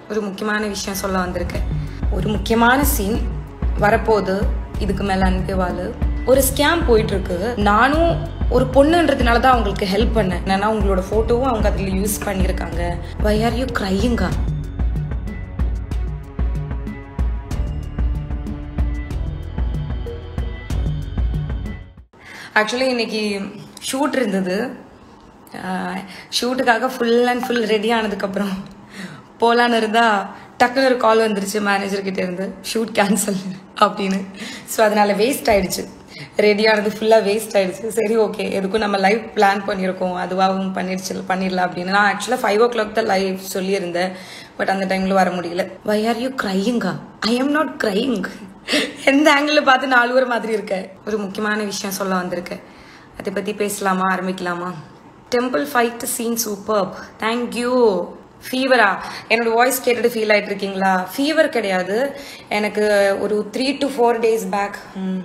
ஒரு முக்கியமான விஷயம் சொல்ல வந்திருக்கேன் ஒரு முக்கியமான சீன் வரப்போகுது இதுக்கு மேல அனுப்பிவாள் ஒரு ஸ்கேம் போயிட்டு இருக்கு நானும் ஒரு பொண்ணுன்றதுனால தான் அவங்களுக்கு ஹெல்ப் பண்ணேன் என்னன்னா உங்களோட போட்டோவும் அவங்க அதில் யூஸ் பண்ணியிருக்காங்க வை ஆர் யூ க்ரையுங்கா ஆக்சுவலி இன்னைக்கு ஷூட் இருந்தது ஷூட்டுக்காக ஃபுல் அண்ட் ஃபுல் ரெடி ஆனதுக்கப்புறம் போலான்னு இருந்தா டக்குன்னு ஒரு கால் வந்துருச்சு மேனேஜர் கிட்ட இருந்து ஷூட் கேன்சல் அப்படின்னு ஸோ அதனால வேஸ்ட் ஆயிடுச்சு ரெடி ஆனது ஃபுல்லாக வேஸ்ட் ஆயிடுச்சு சரி ஓகே எதுக்கும் நம்ம லைவ் பிளான் பண்ணியிருக்கோம் அதுவாகவும் பண்ணிடுச்சு பண்ணிடலாம் அப்படின்னு நான் ஆக்சுவலாக ஃபைவ் ஓ கிளாக் தான் லைவ் சொல்லியிருந்தேன் பட் அந்த டைமில் வர முடியல வை ஆர் யூ க்ரையுங்கா ஐ எம் நாட் க்ரையிங் எந்த ஆங்கிளில் பார்த்து நாலு ஒரு மாதிரி இருக்க ஒரு முக்கியமான விஷயம் சொல்ல வந்திருக்கேன் அதை பற்றி பேசலாமா ஆரம்பிக்கலாமா temple fight scene super thank you ஃபீவரா என்னோட வாய்ஸ் கேட்டுட்டு ஃபீல் ஆயிட்டு இருக்கீங்களா ஃபீவர் கிடையாது எனக்கு ஒரு three to four days back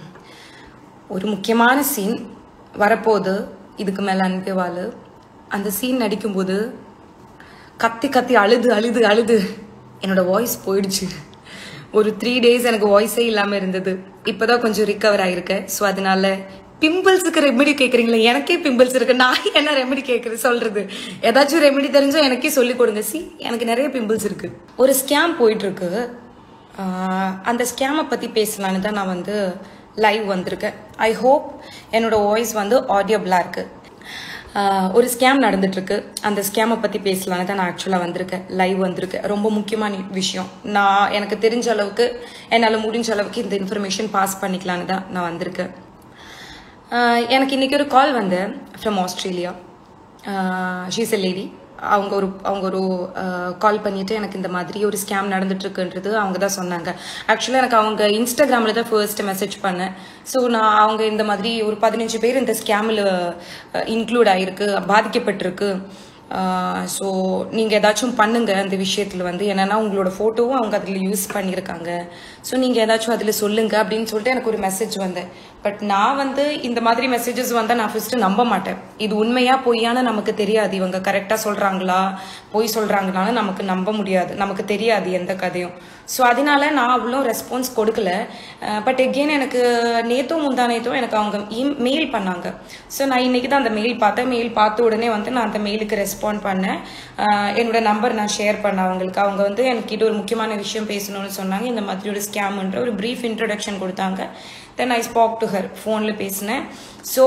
ஒரு முக்கியமான சீன் வரப்போகுது இதுக்கு மேலே அனுப்பிவாள் அந்த சீன் நடிக்கும்போது கத்தி கத்தி அழுது அழுது அழுது என்னோட வாய்ஸ் போயிடுச்சு ஒரு த்ரீ டேஸ் எனக்கு வாய்ஸே இல்லாமல் இருந்தது இப்போதான் கொஞ்சம் ரிக்கவர் ஆயிருக்கேன் ஸோ அதனால பிம்பிள்ஸுக்கு ரெமெடி கேட்குறீங்களா எனக்கே பிம்பிள்ஸ் இருக்கு நான் என்ன ரெமெடி கேட்குறது சொல்றது ஏதாச்சும் ரெமெடி தெரிஞ்சோ எனக்கே சொல்லி கொடுங்க சி எனக்கு நிறைய பிம்பிள்ஸ் இருக்கு ஒரு ஸ்கேம் போயிட்டு இருக்கு ஆஹ் அந்த ஸ்கேமை பற்றி பேசலான்னு தான் நான் வந்து லைவ் வந்திருக்கேன் ஐ ஹோப் என்னோட வாய்ஸ் வந்து ஆடியபிளாக இருக்கு ஆஹ் ஒரு ஸ்கேம் நடந்துட்டு இருக்கு அந்த ஸ்கேமை பற்றி பேசலான்னு தான் நான் ஆக்சுவலாக வந்திருக்கேன் லைவ் வந்திருக்கேன் ரொம்ப முக்கியமான விஷயம் நான் எனக்கு தெரிஞ்ச அளவுக்கு என்னால் முடிஞ்ச அளவுக்கு இந்த இன்ஃபர்மேஷன் பாஸ் பண்ணிக்கலான்னு தான் நான் வந்திருக்கேன் ஆஹ் எனக்கு இன்னைக்கு ஒரு கால் வந்து from Australia she's a lady அவங்க ஒரு அவங்க ஒரு கால் பண்ணிட்டு எனக்கு இந்த மாதிரி ஒரு ஸ்கேம் நடந்துட்டு இருக்குன்றது அவங்க தான் சொன்னாங்க ஆக்சுவலாக எனக்கு அவங்க இன்ஸ்டாகிராமில் தான் ஃபர்ஸ்ட் மெசேஜ் பண்ணேன் ஸோ நான் அவங்க இந்த மாதிரி ஒரு பதினஞ்சு பேர் இந்த ஸ்கேமில் இன்க்ளூட் ஆயிருக்கு பாதிக்கப்பட்டிருக்கு ஸோ நீங்கள் ஏதாச்சும் பண்ணுங்க அந்த விஷயத்தில் வந்து என்னன்னா உங்களோட ஃபோட்டோவும் அவங்க அதில் யூஸ் பண்ணியிருக்காங்க ஸோ நீங்கள் ஏதாச்சும் அதில் சொல்லுங்க அப்படின்னு சொல்லிட்டு எனக்கு ஒரு மெசேஜ் வந்தேன் பட் நான் வந்து இந்த மாதிரி மெசேஜஸ் வந்தால் நான் ஃபர்ஸ்ட் நம்ப மாட்டேன் இது உண்மையா பொய்யான்னு நமக்கு தெரியாது இவங்க கரெக்டாக சொல்கிறாங்களா பொய் சொல்கிறாங்களான்னு நமக்கு நம்ப முடியாது நமக்கு தெரியாது எந்த கதையும் ஸோ அதனால நான் அவ்வளோ ரெஸ்பான்ஸ் கொடுக்கல பட் எகெயின் எனக்கு நேத்தும் முந்தா நேத்தும் எனக்கு அவங்க மெயில் பண்ணாங்க ஸோ நான் இன்னைக்கு தான் அந்த மெயில் பார்த்தேன் மெயில் பார்த்த உடனே வந்து நான் அந்த மெயிலுக்கு ரெஸ்பாண்ட் பண்ணேன் அஹ் என்னோட நம்பர் நான் ஷேர் பண்ணேன் அவங்களுக்கு அவங்க வந்து என்கிட்ட ஒரு முக்கியமான விஷயம் பேசணும்னு சொன்னாங்க இந்த மாதிரி ஒரு ஸ்கேம்ன்ற ஒரு ப்ரீஃப் இன்ட்ரடக்ஷன் கொடுத்தாங்க தென் ஐ ஸ்பாக் டு ஹர் ஃபோனில் பேசினேன் ஸோ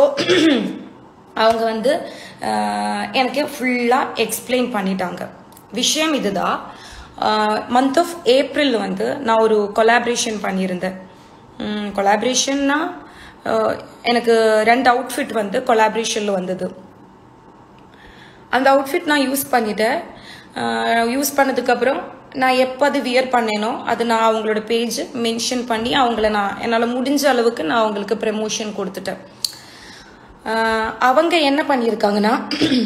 அவங்க வந்து அஹ், எனக்கு ஃபுல்லாக எக்ஸ்பிளைன் பண்ணிட்டாங்க விஷயம் இதுதான் மந்த் ஆஃப் ஏப்ரல் வந்து நான் ஒரு கொலாபரேஷன் பண்ணியிருந்தேன் கொலாபரேஷன்னா எனக்கு ரெண்டு அவுட்ஃபிட் வந்து கொலாபரேஷனில் வந்தது அந்த அவுட்ஃபிட் நான் யூஸ் பண்ணிட்டேன் யூஸ் பண்ணதுக்கப்புறம் நான் எப்போ அது வியர் பண்ணேனோ அது நான் அவங்களோட பேஜ் மென்ஷன் பண்ணி அவங்கள நான் என்னால் முடிஞ்ச அளவுக்கு நான் அவங்களுக்கு ப்ரமோஷன் கொடுத்துட்டேன் ஆஹ் அவங்க என்ன பண்ணியிருக்காங்கன்னா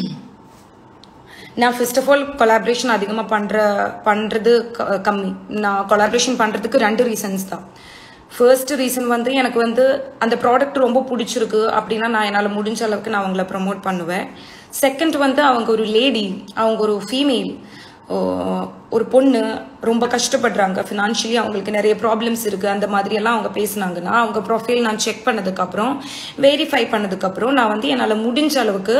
நான் ஃபர்ஸ்ட் ஆஃப் ஆல் கொலாபரேஷன் அதிகமாக பண்ணுற பண்ணுறது க- கம்மி நான் கொலாபரேஷன் பண்ணுறதுக்கு ரெண்டு ரீசன்ஸ் தான் ஃபர்ஸ்ட் ரீசன் வந்து எனக்கு வந்து அந்த ப்ராடக்ட் ரொம்ப பிடிச்சிருக்கு அப்படின்னா நான் என்னால் முடிஞ்ச அளவுக்கு நான் அவங்கள ப்ரமோட் பண்ணுவேன் செகண்ட் வந்து அவங்க ஒரு லேடி அவங்க ஒரு ஃபீமேல் ஒரு பொண்ணு ரொம்ப கஷ்டப்படுறாங்க ஃபினான்ஷியலி அவங்களுக்கு நிறைய ப்ராப்ளம்ஸ் இருக்குது அந்த மாதிரியெல்லாம் அவங்க பேசுனாங்கன்னா அவங்க ப்ரொஃபைல் நான் செக் பண்ணதுக்கப்புறம் வெரிஃபை பண்ணதுக்கப்புறம் நான் வந்து என்னால் முடிஞ்ச அளவுக்கு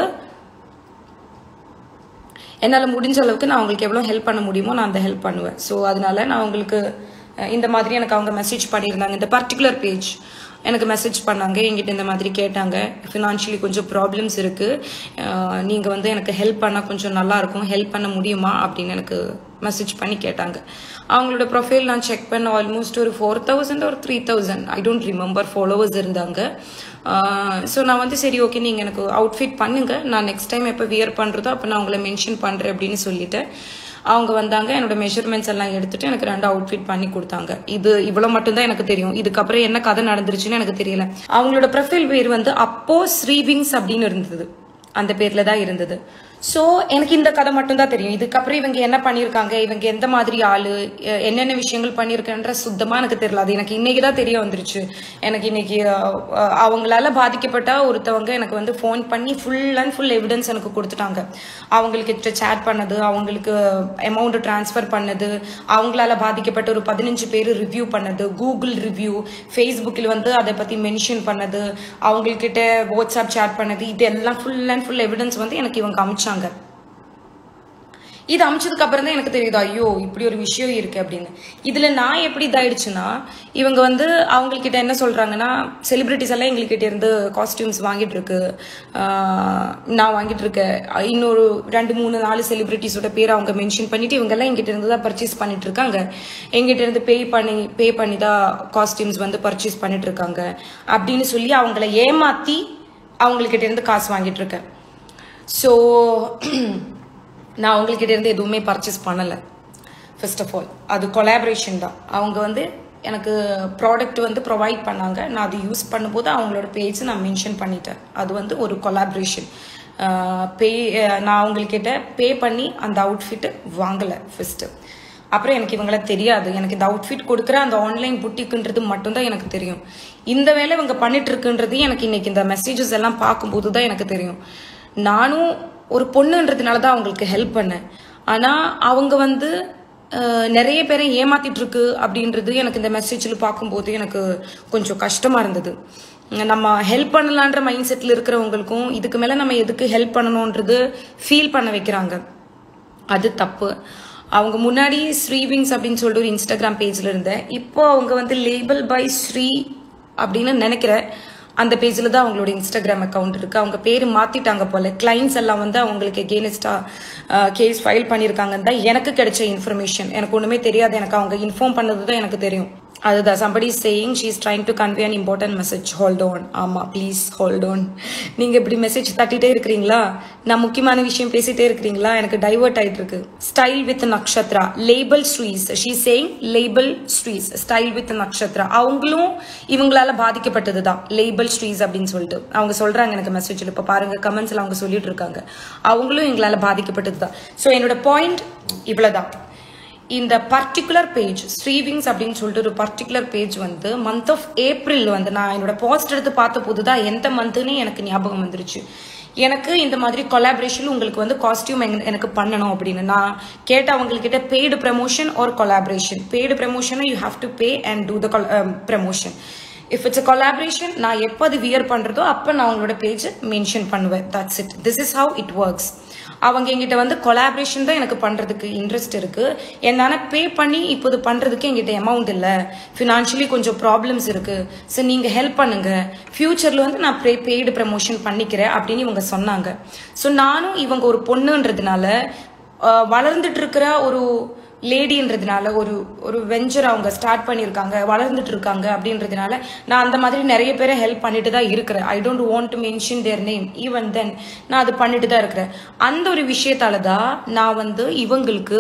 என்னால் முடிஞ்ச அளவுக்கு நான் அவங்களுக்கு எவ்வளோ ஹெல்ப் பண்ண முடியுமோ நான் அந்த ஹெல்ப் பண்ணுவேன் ஸோ அதனால நான் அவங்களுக்கு அஹ், இந்த மாதிரி எனக்கு அவங்க மெசேஜ் பண்ணியிருந்தாங்க இந்த பர்டிகுலர் பேஜ் எனக்கு மெசேஜ் பண்ணாங்க என்கிட்ட இந்த மாதிரி கேட்டாங்க ஃபினான்ஷியலி கொஞ்சம் ப்ராப்ளம்ஸ் இருக்குது நீங்கள் வந்து எனக்கு ஹெல்ப் பண்ணால் கொஞ்சம் நல்லா இருக்கும் ஹெல்ப் பண்ண முடியுமா அப்படின்னு எனக்கு மெசேஜ் பண்ணி கேட்டாங்க அவங்களோட ப்ரொஃபைல் நான் செக் பண்ண ஆல்மோஸ்ட் ஒரு ஃபோர் தௌசண்ட் ஒரு three thousand I don't remember followers இருந்தாங்க ஸோ நான் வந்து சரி ஓகே நீங்கள் எனக்கு அவுட்ஃபிட் பண்ணுங்க நான் நெக்ஸ்ட் டைம் எப்போ வியர் பண்ணுறதோ அப்போ நான் உங்களை மென்ஷன் பண்ணுறேன் அப்படின்னு சொல்லிட்டு அவங்க வந்தாங்க என்னோட மெஷர்மெண்ட்ஸ் எல்லாம் எடுத்துட்டு எனக்கு ரெண்டு அவுட்ஃபிட் பண்ணி கொடுத்தாங்க இது இவ்வளோ மட்டும்தான் எனக்கு தெரியும் இதுக்கப்புறம் என்ன கதை நடந்துருச்சுன்னு எனக்கு தெரியல அவங்களோட ப்ரொஃபைல் பேர் வந்து அப்போ ஸ்ரீவிங்ஸ் அப்படின்னு இருந்தது அந்த பேர்ல தான் இருந்தது ஸோ எனக்கு இந்த கதை மட்டும்தான் தெரியும் இதுக்கப்புறம் இவங்க என்ன பண்ணியிருக்காங்க இவங்க எந்த மாதிரி ஆளு எ- என்னென்ன விஷயங்கள் பண்ணியிருக்கன்ற சுத்தமாக எனக்கு தெரியல அது எனக்கு இன்னைக்கு தான் தெரிய வந்துருச்சு எனக்கு இன்னைக்கு அஹ், அஹ், அவங்களால பாதிக்கப்பட்ட ஒருத்தவங்க எனக்கு வந்து ஃபோன் பண்ணி ஃபுல் அண்ட் ஃபுல் எவிடன்ஸ் எனக்கு கொடுத்துட்டாங்க அவங்களுக்கு சேட் பண்ணது அவங்களுக்கு அமௌண்ட் ட்ரான்ஸ்ஃபர் பண்ணது அவங்களால பாதிக்கப்பட்ட ஒரு பதினஞ்சு பேர் ரிவ்யூ பண்ணது கூகுள் ரிவ்யூ ஃபேஸ்புக்கில் வந்து அதை பற்றி மென்ஷன் பண்ணது அவங்கக்கிட்ட வாட்ஸ்அப் சேட் பண்ணது இது எல்லாம் ஃபுல் அண்ட் ஃபுல் எவிடன்ஸ் வந்து எனக்கு இவங்க அமிச்சாங்க இது அமிச்சதுக்கு அப்புறம் தான் எனக்கு தெரியுது ஐயோ இப்படி ஒரு விஷயம் இருக்கு அப்படின்னு இதுல நான் எப்படி இதாயிடுச்சுன்னா இவங்க வந்து அவங்கக்கிட்ட என்ன சொல்றாங்கன்னா செலிபிரிட்டிஸ் எல்லாம் எங்ககிட்ட இருந்து காஸ்டியூம்ஸ் வாங்கிட்டு இருக்கு ஆஹ் நான் வாங்கிட்டு இருக்கேன் இன்னொரு ரெண்டு மூணு நாலு செலிபிரிட்டிஸோட பேர் அவங்க மென்ஷன் பண்ணிட்டு இவங்க எல்லாம் எங்கிட்ட இருந்து தான் பர்ச்சேஸ் பண்ணிட்டு இருக்காங்க எங்கிட்ட இருந்து பே பண்ணி பே பண்ணி தான் காஸ்டியூம்ஸ் வந்து பர்ச்சேஸ் பண்ணிட்டு இருக்காங்க அப்படின்னு சொல்லி அவங்கள ஏமாத்தி அவங்கக்கிட்ட இருந்து காசு வாங்கிட்டு இருக்கேன் ஸோ நான் அவங்கக்கிட்ட இருந்து எதுவுமே பர்ச்சேஸ் பண்ணலை ஃபர்ஸ்ட் ஆஃப் ஆல் அது கொலாபரேஷன் தான் அவங்க வந்து எனக்கு ப்ராடக்ட் வந்து ப்ரொவைட் பண்ணாங்க நான் அது யூஸ் பண்ணும்போது அவங்களோட பேஜ் நான் மென்ஷன் பண்ணிட்டேன் அது வந்து ஒரு கொலாபரேஷன் பே நான் அவங்கக்கிட்ட பே பண்ணி அந்த அவுட்ஃபிட்டு வாங்கலை ஃபஸ்ட்டு அப்புறம் எனக்கு இவங்கள தெரியாது எனக்கு இந்த அவுட்ஃபிட் கொடுக்குற அந்த ஆன்லைன் புட்டிக்குன்றது மட்டும்தான் எனக்கு தெரியும் இந்த வேலை இவங்க பண்ணிட்டு இருக்குன்றது எனக்கு இன்னைக்கு இந்த மெசேஜஸ் எல்லாம் பார்க்கும்போது தான் எனக்கு தெரியும் நானும் ஒரு பொண்ணுன்றதுனால தான் அவங்களுக்கு ஹெல்ப் பண்ணேன் ஆனால் அவங்க வந்து அஹ், நிறைய பேரை ஏமாத்திட்டு இருக்கு அப்படின்றது எனக்கு இந்த மெசேஜில் பார்க்கும்போது எனக்கு கொஞ்சம் கஷ்டமா இருந்தது நம்ம ஹெல்ப் பண்ணலான்ற மைண்ட் செட்டில் இருக்கிறவங்களுக்கும் இதுக்கு மேலே நம்ம எதுக்கு ஹெல்ப் பண்ணணுன்றது ஃபீல் பண்ண வைக்கிறாங்க அது தப்பு அவங்க முன்னாடி ஸ்ரீவிங்ஸ் அப்படின்னு சொல்லிட்டு ஒரு இன்ஸ்டாகிராம் பேஜ்ல இருந்தேன் இப்போ அவங்க வந்து லேபிள் பை ஸ்ரீ அப்படின்னு நினைக்கிறேன் அந்த பேஜில் தான் அவங்களோட இன்ஸ்டாகிராம் அக்கவுண்ட் இருக்கு அவங்க பேர் மாத்திட்டாங்க போல கிளைண்ட்ஸ் எல்லாம் வந்து அவங்களுக்கு எகேனிஸ்டா கேஸ் ஃபைல் பண்ணியிருக்காங்கன்னு தான் எனக்கு கிடைச்ச இன்ஃபர்மேஷன் எனக்கு ஒண்ணுமே தெரியாது எனக்கு அவங்க இன்ஃபார்ம் பண்ணது தான் எனக்கு தெரியும் அதுதான் somebody saying she is trying to convey an important message hold on ஆமா ப்ளீஸ் ஹோல்ட் ஆன் நீங்க இப்படி மெசேஜ் தட்டிட்டே இருக்கிறீங்களா நான் முக்கியமான விஷயம் பேசிட்டே இருக்கிறீங்களா எனக்கு டைவர்ட் ஆயிட்டு இருக்கு style with Nakshatra label Strees she saying label Strees style with Nakshatra அவங்களும் இவங்களால பாதிக்கப்பட்டது தான் லேபிள் ஸ்ட்ரீஸ் அப்படின்னு சொல்லிட்டு அவங்க சொல்றாங்க எனக்கு மெசேஜில் இப்போ பாருங்க கமெண்ட்ஸ்ல அவங்க சொல்லிட்டு இருக்காங்க அவங்களும் எங்களால பாதிக்கப்பட்டது தான் ஸோ என்னோட பாயிண்ட் இவ்வளவுதான் இந்த பர்டிகுலர் பேஜ் ஸ்ரீவிங்ஸ் அப்படின்னு சொல்லிட்டு ஒரு பர்டிகுலர் பேஜ் வந்து மந்த் ஆஃப் ஏப்ரல் வந்து நான் என்னோட போஸ்ட் எடுத்து பார்த்த போது தான் எந்த மந்த்னு எனக்கு ஞாபகம் வந்துருச்சு எனக்கு இந்த மாதிரி கொலாபரேஷன் உங்களுக்கு வந்து காஸ்டியூம் எனக்கு பண்ணணும் அப்படின்னு நான் கேட்ட அவங்கக்கிட்ட paid promotion or collaboration paid ப்ரமோஷனை you have to pay and do the promotion if it's a collaboration நான் எப்போ அது வியர் பண்ணுறதோ அப்போ நான் அவங்களோட பேஜ் மென்ஷன் பண்ணுவேன் that's it this is how it works அவங்க எங்கிட்ட வந்து கொலாபரேஷன் தான் எனக்கு பண்றதுக்கு இன்ட்ரெஸ்ட் இருக்கு என்னால பே பண்ணி இப்போ இது பண்றதுக்கு எங்கிட்ட அமௌண்ட் இல்லை ஃபினான்ஷியலி கொஞ்சம் ப்ராப்ளம்ஸ் இருக்கு ஸோ நீங்க ஹெல்ப் பண்ணுங்க ஃபியூச்சர்ல வந்து நான் ப்ரே பெய்டு ப்ரமோஷன் பண்ணிக்கிறேன் அப்படின்னு இவங்க சொன்னாங்க ஸோ நானும் இவங்க ஒரு பொண்ணுன்றதுனால அஹ், வளர்ந்துட்டு இருக்கிற ஒரு லேடின்றதுனால ஒரு ஒரு வெஞ்சர் அவங்க ஸ்டார்ட் பண்ணியிருக்காங்க வளர்ந்துட்டு இருக்காங்க அப்படின்றதுனால நான் அந்த மாதிரி நிறைய பேரை ஹெல்ப் பண்ணிட்டு தான் இருக்கிறேன் I don't want to mention their name even then நான் அது பண்ணிட்டு தான் இருக்கிறேன் அந்த ஒரு விஷயத்தால தான் நான் வந்து இவங்களுக்கு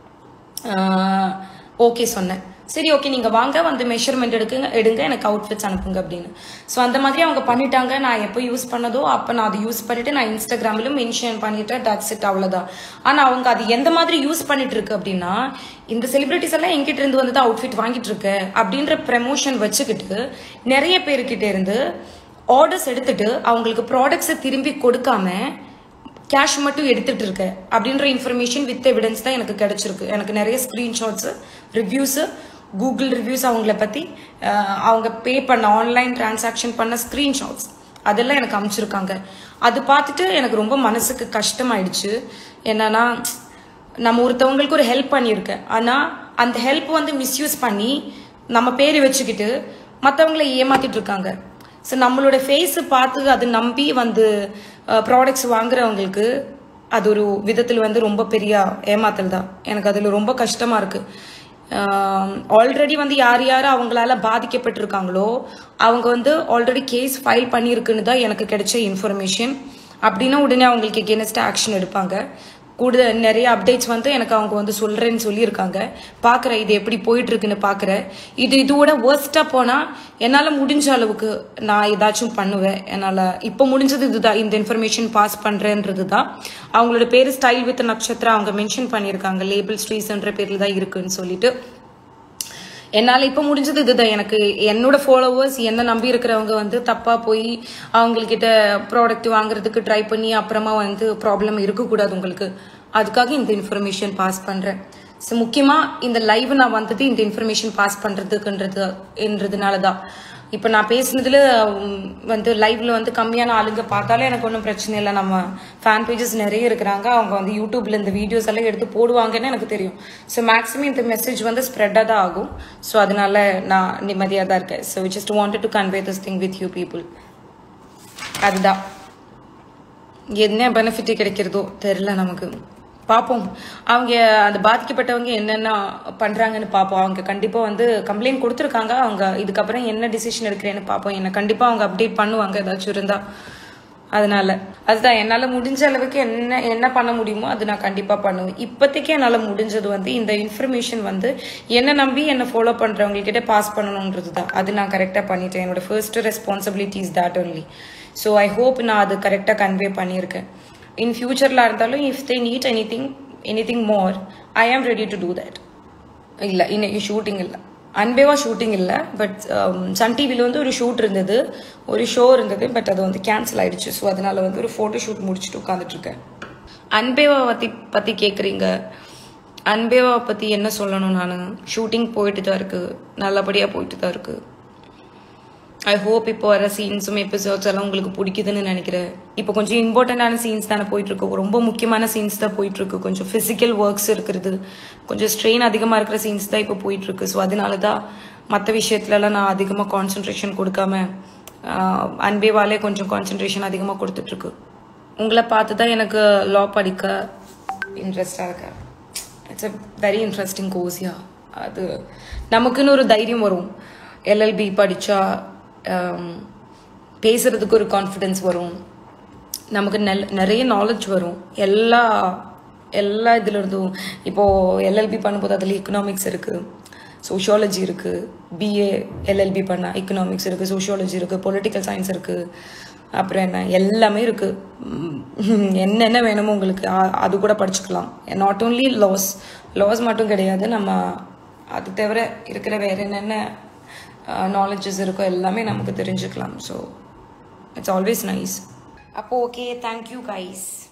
ஓகே சொன்னேன் சரி ஓகே நீங்கள் வாங்க வந்து மெஷர்மெண்ட் எடுக்குங்க எடுங்க எனக்கு அவுட்ஃபிட்ஸ் அனுப்புங்க அப்படின்னு ஸோ அந்த மாதிரி அவங்க பண்ணிட்டாங்க நான் எப்போ யூஸ் பண்ணதோ அப்போ நான் அதை யூஸ் பண்ணிட்டு நான் இன்ஸ்டாகிராமிலும் மென்ஷன் பண்ணிட்டேன் டட்ஸ் இட் அவ்வளோதான் ஆனால் அவங்க அது எந்த மாதிரி யூஸ் பண்ணிட்டு இருக்கு அப்படின்னா இந்த செலிபிரிட்டிஸ் எல்லாம் எங்கிட்ட இருந்து வந்து தான் அவுட்ஃபிட் வாங்கிட்டு இருக்க அப்படின்ற ப்ரமோஷன் வச்சுக்கிட்டு நிறைய பேர்கிட்ட இருந்து ஆர்டர்ஸ் எடுத்துட்டு அவங்களுக்கு ப்ராடக்ட்ஸை திரும்பி கொடுக்காம கேஷ் மட்டும் எடுத்துட்டு இருக்க அப்படின்ற இன்ஃபர்மேஷன் வித் எவிடன்ஸ் தான் எனக்கு கிடைச்சிருக்கு எனக்கு நிறைய ஸ்க்ரீன்ஷாட்ஸு ரிவ்யூஸு கூகுள் ரிவ்யூஸ் அவங்கள பற்றி அவங்க பே பண்ண ஆன்லைன் டிரான்சாக்ஷன் பண்ண ஸ்க்ரீன்ஷாட்ஸ் அதெல்லாம் எனக்கு அமைச்சிருக்காங்க அது பார்த்துட்டு எனக்கு ரொம்ப மனசுக்கு கஷ்டமாயிடுச்சு என்னன்னா நம்ம ஒருத்தவங்களுக்கு ஒரு ஹெல்ப் பண்ணியிருக்கேன் ஆனால் அந்த ஹெல்ப் வந்து மிஸ்யூஸ் பண்ணி நம்ம பேர் வச்சுக்கிட்டு மற்றவங்கள ஏமாத்திட்டு இருக்காங்க ஸோ நம்மளோட ஃபேஸை பார்த்து அது நம்பி வந்து ப்ராடக்ட்ஸ் வாங்குறவங்களுக்கு அது ஒரு விதத்தில் வந்து ரொம்ப பெரிய ஏமாத்தல் தான் எனக்கு அதில் ரொம்ப கஷ்டமாக இருக்குது ஆல்ரெடி வந்து யார் யார் அவங்களால பாதிக்கப்பட்டிருக்காங்களோ அவங்க வந்து ஆல்ரெடி கேஸ் ஃபைல் பண்ணியிருக்குன்னு தான் எனக்கு கிடைச்ச இன்ஃபர்மேஷன் அப்படின்னா உடனே அவங்களுக்கு எகேனஸ்ட் ஆக்ஷன் எடுப்பாங்க கூடுதல் நிறைய அப்டேட்ஸ் வந்து எனக்கு அவங்க வந்து சொல்கிறேன்னு சொல்லியிருக்காங்க பார்க்குறேன் இது எப்படி போயிட்டு இருக்குன்னு பார்க்குறேன் இது இதோட வேர்ஸ்ட்டாக போனால் என்னால் முடிஞ்ச அளவுக்கு நான் ஏதாச்சும் பண்ணுவேன் என்னால் இப்போ முடிஞ்சது இதுதான் இந்த இன்ஃபர்மேஷன் பாஸ் பண்ணுறேன்றது தான் அவங்களோட பேர் ஸ்டைல் வித் நட்சத்திரம் அவங்க மென்ஷன் பண்ணியிருக்காங்க லேபிள் ஸ்ட்ரீஸ்ன்ற பேரில் தான் இருக்குன்னு சொல்லிட்டு என்னால் இப்போ முடிஞ்சது இதுதான் எனக்கு என்னோட ஃபாலோவர்ஸ் என்ன நம்பி இருக்கிறவங்க வந்து தப்பாக போய் அவங்கக்கிட்ட ப்ராடக்ட் வாங்குறதுக்கு ட்ரை பண்ணி அப்புறமா வந்து ப்ராப்ளம் இருக்கக்கூடாது உங்களுக்கு அதுக்காக இந்த இன்ஃபர்மேஷன் பாஸ் பண்ணுறேன் ஸோ முக்கியமாக இந்த லைவ் நான் வந்தது இந்த இன்ஃபர்மேஷன் பாஸ் பண்ணுறதுக்குன்றது என்றதுனால தான் இப்போ நான் பேசுனதுல உம், வந்து லைவ்ல வந்து கம்மியான ஆளுங்க பார்த்தாலே எனக்கு ஒன்றும் பிரச்சனை இல்லை நம்ம ஃபேன் பேஜஸ் நிறைய இருக்கிறாங்க அவங்க வந்து யூடியூப்ல இந்த வீடியோஸ் எல்லாம் எடுத்து போடுவாங்கன்னு எனக்கு தெரியும் ஸோ மேக்ஸிமம் இந்த மெசேஜ் வந்து ஸ்ப்ரெட்டாக தான் ஆகும் ஸோ அதனால நான் நிம்மதியாக தான் இருக்கேன் so just wanted to convey this thing with you people அதுதான் என்ன பெனிஃபிட் கிடைக்கிறதோ தெரில நமக்கு பார்ப்போம் அவங்க அந்த பாதிக்கப்பட்டவங்க என்னென்ன பண்ணுறாங்கன்னு பார்ப்போம் அவங்க கண்டிப்பாக வந்து கம்ப்ளைண்ட் கொடுத்துருக்காங்க அவங்க இதுக்கப்புறம் என்ன டிசிஷன் எடுக்கிறேன்னு பார்ப்போம் என்ன கண்டிப்பாக அவங்க அப்டேட் பண்ணுவாங்க ஏதாச்சும் இருந்தால் அதனால அதுதான் என்னால் முடிஞ்ச அளவுக்கு என்ன என்ன பண்ண முடியுமோ அது நான் கண்டிப்பாக பண்ணுவேன் இப்போதைக்கு என்னால் முடிஞ்சது வந்து இந்த இன்ஃபர்மேஷன் வந்து என்ன நம்பி என்னை ஃபாலோ பண்ணுறவங்கக்கிட்ட பாஸ் பண்ணணுன்றது தான் அது நான் கரெக்டாக பண்ணிட்டேன் என்னோட first responsibility is that only so I hope நான் அது கரெக்டாக கன்வே பண்ணியிருக்கேன் இன் ஃபியூச்சரில் இருந்தாலும் if they need anything anything more I am ready to do that இல்லை இன்னைக்கு ஷூட்டிங் இல்லை அன்பேவா ஷூட்டிங் இல்லை பட் சன் டிவியில் வந்து ஒரு ஷூட் இருந்தது ஒரு ஷோ இருந்தது பட் அது வந்து கேன்சல் ஆயிடுச்சு ஸோ அதனால வந்து ஒரு ஃபோட்டோ ஷூட் முடிச்சுட்டு உட்காந்துட்டு இருக்கேன் அன்பேவா பற்றி பற்றி கேட்குறீங்க அன்பேவா பற்றி என்ன சொல்லணும் நான் ஷூட்டிங் போயிட்டு தான் இருக்கு நல்லபடியாக போயிட்டு தான் இருக்கு ஐ ஹோப் இப்போ வர சீன்ஸும் எபிசோட்ஸ் எல்லாம் உங்களுக்கு பிடிக்குதுன்னு நினைக்கிறேன் இப்போ கொஞ்சம் இம்பார்ட்டண்டான சீன்ஸ் தானே போயிட்டு இருக்கு ரொம்ப முக்கியமான சீன்ஸ் தான் போயிட்டு இருக்கு கொஞ்சம் ஃபிசிக்கல் ஒர்க்ஸ் இருக்கிறது கொஞ்சம் ஸ்ட்ரெயின் அதிகமாக இருக்கிற சீன்ஸ் தான் இப்போ போயிட்டு இருக்கு ஸோ அதனால தான் மற்ற விஷயத்துலலாம் நான் அதிகமாக கான்சென்ட்ரேஷன் கொடுக்காம ஆஹ், அன்பேவாலே கொஞ்சம் கான்சென்ட்ரேஷன் அதிகமாக கொடுத்துட்டு இருக்கு உங்களை பார்த்து தான் எனக்கு லா படிக்க இன்ட்ரெஸ்டாக இருக்கு இட்ஸ் அ வெரி இன்ட்ரெஸ்டிங் கோர்ஸ்யா அது நமக்குன்னு ஒரு தைரியம் வரும் எல்எல்பி படித்தா பேசுறதுக்கு ஒரு கான்ஃபிடென்ஸ் வரும் நமக்கு நெல் நிறைய நாலேஜ் வரும் எல்லா எல்லா இதுல இருந்தும் இப்போ எல்எல்பி பண்ணும்போது அதில் எக்கனாமிக்ஸ் இருக்கு சோஷியாலஜி இருக்கு பிஏ எல்எல்பி பண்ண எக்கனாமிக்ஸ் இருக்கு சோஷியாலஜி இருக்கு பொலிட்டிக்கல் சயின்ஸ் இருக்கு அப்புறம் என்ன எல்லாமே இருக்கு உம், என்னென்ன வேணுமோ உங்களுக்கு அ- அது கூட படிச்சுக்கலாம் நாட் ஓன்லி லாஸ் லாஸ் மட்டும் கிடையாது நம்ம அது தவிர இருக்கிற வேற என்னென்ன நாலேஜஸ் இருக்கோ எல்லாமே நமக்கு தெரிஞ்சுக்கலாம் ஸோ இட்ஸ் ஆல்வேஸ் நைஸ் அப்போ ஓகே தேங்க்யூ கைஸ்